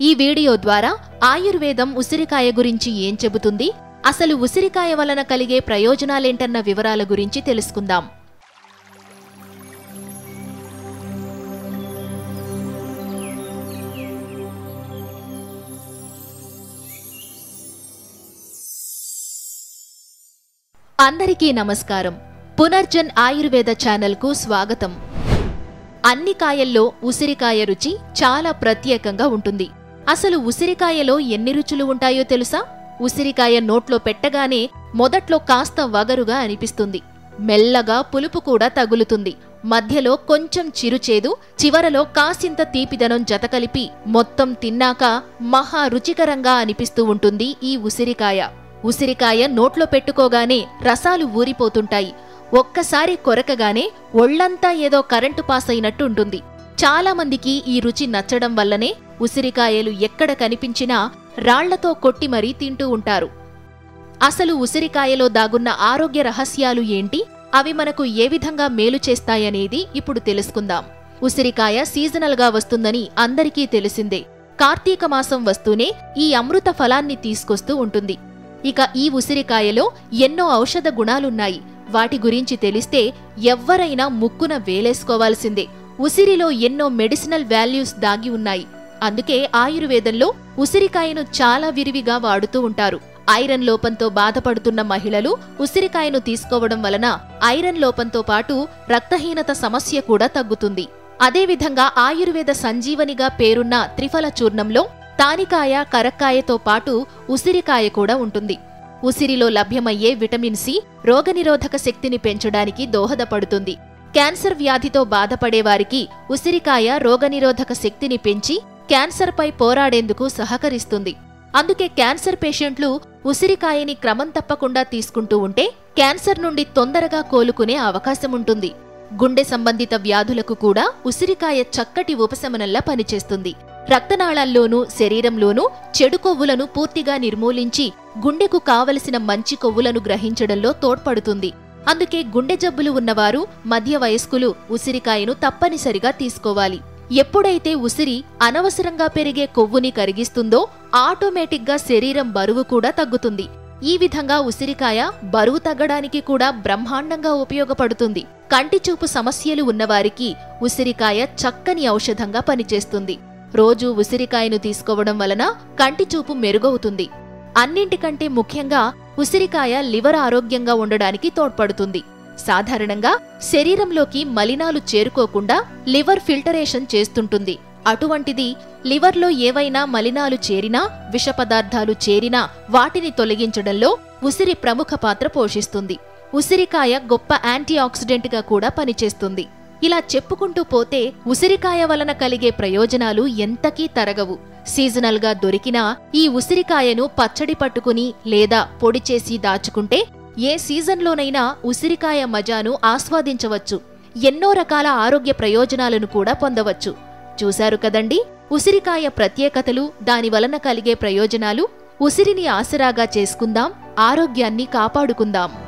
ఈ వీడియో ద్వారా ఆయుర్వేదం ఉసిరికాయ గురించి ఏం చెబుతుంది అసలు ఉసిరికాయ వలన కలిగే ప్రయోజనాలేంటన్న వివరాల గురించి తెలుసుకుందాం అందరికీ నమస్కారం పునర్జన్ ఆయుర్వేద ఛానల్కు స్వాగతం అన్ని కాయల్లో ఉసిరికాయ రుచి చాలా ప్రత్యేకంగా ఉంటుంది అసలు ఉసిరికాయలో ఎన్ని రుచులు ఉంటాయో తెలుసా ఉసిరికాయ నోట్లో పెట్టగానే మొదట్లో కాస్త వగరుగా అనిపిస్తుంది మెల్లగా పులుపు కూడా తగులుతుంది మధ్యలో కొంచెం చిరుచేదు చివరలో కాసింత తీపిదనం జతకలిపి మొత్తం తిన్నాక మహా రుచికరంగా అనిపిస్తూ ఉంటుంది ఈ ఉసిరికాయ ఉసిరికాయ నోట్లో పెట్టుకోగానే రసాలు ఊరిపోతుంటాయి ఒక్కసారి కొరకగానే ఒళ్లంతా ఏదో కరెంటు పాస్ అయినట్టు ఉంటుంది చాలా మందికి ఈ రుచి నచ్చడం వల్లనే ఉసిరికాయలు ఎక్కడ కనిపించినా రాళ్లతో కొట్టి మరీ తింటూ ఉంటారు అసలు ఉసిరికాయలో దాగున్న ఆరోగ్య రహస్యాలు ఏంటి అవి మనకు ఏ విధంగా మేలు చేస్తాయనేది ఇప్పుడు తెలుసుకుందాం ఉసిరికాయ సీజనల్గా వస్తుందని అందరికీ తెలిసిందే కార్తీక మాసం వస్తూనే ఈ అమృత ఫలాన్ని తీసుకొస్తూ ఉంటుంది ఇక ఈ ఉసిరికాయలో ఎన్నో ఔషధ గుణాలున్నాయి వాటి గురించి తెలిస్తే ఎవ్వరైనా ముక్కున వేలేసుకోవాల్సిందే ఉసిరిలో ఎన్నో మెడిసినల్ వాల్యూస్ దాగి ఉన్నాయి అందుకే ఆయుర్వేదంలో ఉసిరికాయను చాలా విరివిగా వాడుతూ ఉంటారు ఐరన్ లోపంతో బాధపడుతున్న మహిళలు ఉసిరికాయను తీసుకోవడం వలన ఐరన్ లోపంతో పాటు రక్తహీనత సమస్య కూడా తగ్గుతుంది అదేవిధంగా ఆయుర్వేద సంజీవనిగా పేరున్న త్రిఫల చూర్ణంలో తానికాయ కరక్కాయతో పాటు ఉసిరికాయ కూడా ఉంటుంది ఉసిరిలో లభ్యమయ్యే విటమిన్ సి రోగనిరోధక శక్తిని పెంచడానికి దోహదపడుతుంది క్యాన్సర్ వ్యాధితో బాధపడే వారికి ఉసిరికాయ రోగనిరోధక శక్తిని పెంచి క్యాన్సర్పై పోరాడేందుకు సహకరిస్తుంది అందుకే క్యాన్సర్ పేషెంట్లు ఉసిరికాయని క్రమం తప్పకుండా తీసుకుంటూ ఉంటే క్యాన్సర్ నుండి తొందరగా కోలుకునే అవకాశం ఉంటుంది గుండె సంబంధిత వ్యాధులకు కూడా ఉసిరికాయ చక్కటి ఉపశమనంలా పనిచేస్తుంది రక్తనాళాల్లోనూ శరీరంలోనూ చెడు కొవ్వులను పూర్తిగా నిర్మూలించి గుండెకు కావలసిన మంచి కొవ్వులను గ్రహించడంలో తోడ్పడుతుంది అందుకే గుండె జబ్బులు ఉన్నవారు మధ్య వయస్కులు ఉసిరికాయను తప్పనిసరిగా తీసుకోవాలి ఎప్పుడైతే ఉసిరి అనవసరంగా పెరిగే కొవ్వుని కరిగిస్తుందో ఆటోమేటిక్గా శరీరం బరువు కూడా తగ్గుతుంది ఈ విధంగా ఉసిరికాయ బరువు తగ్గడానికి కూడా బ్రహ్మాండంగా ఉపయోగపడుతుంది కంటి చూపు సమస్యలు ఉన్నవారికి ఉసిరికాయ చక్కని ఔషధంగా పనిచేస్తుంది రోజు ఉసిరికాయను తీసుకోవడం వలన కంటి చూపు మెరుగవుతుంది అన్నింటికంటే ముఖ్యంగా ఉసిరికాయ లివర్ ఆరోగ్యంగా ఉండడానికి తోడ్పడుతుంది సాధారణంగా శరీరంలోకి మలినాలు చేరుకోకుండా లివర్ ఫిల్టరేషన్ చేస్తుంటుంది అటువంటిది లివర్లో ఏవైనా మలినాలు చేరినా విష పదార్థాలు చేరినా వాటిని తొలగించడంలో ఉసిరి ప్రముఖ పాత్ర పోషిస్తుంది ఉసిరికాయ గొప్ప యాంటీ ఆక్సిడెంట్గా కూడా పనిచేస్తుంది ఇలా చెప్పుకుంటూ పోతే ఉసిరికాయ వలన కలిగే ప్రయోజనాలు ఎంతకీ తరగవు సీజనల్గా దొరికినా ఈ ఉసిరికాయను పచ్చడి పట్టుకుని లేదా పొడి చేసి దాచుకుంటే ఏ సీజన్లోనైనా ఉసిరికాయ మజాను ఆస్వాదించవచ్చు ఎన్నో రకాల ఆరోగ్య ప్రయోజనాలను కూడా పొందవచ్చు చూశారు కదండి ఉసిరికాయ ప్రత్యేకతలు దాని వలన కలిగే ప్రయోజనాలు ఉసిరిని ఆసరాగా చేసుకుందాం ఆరోగ్యాన్ని కాపాడుకుందాం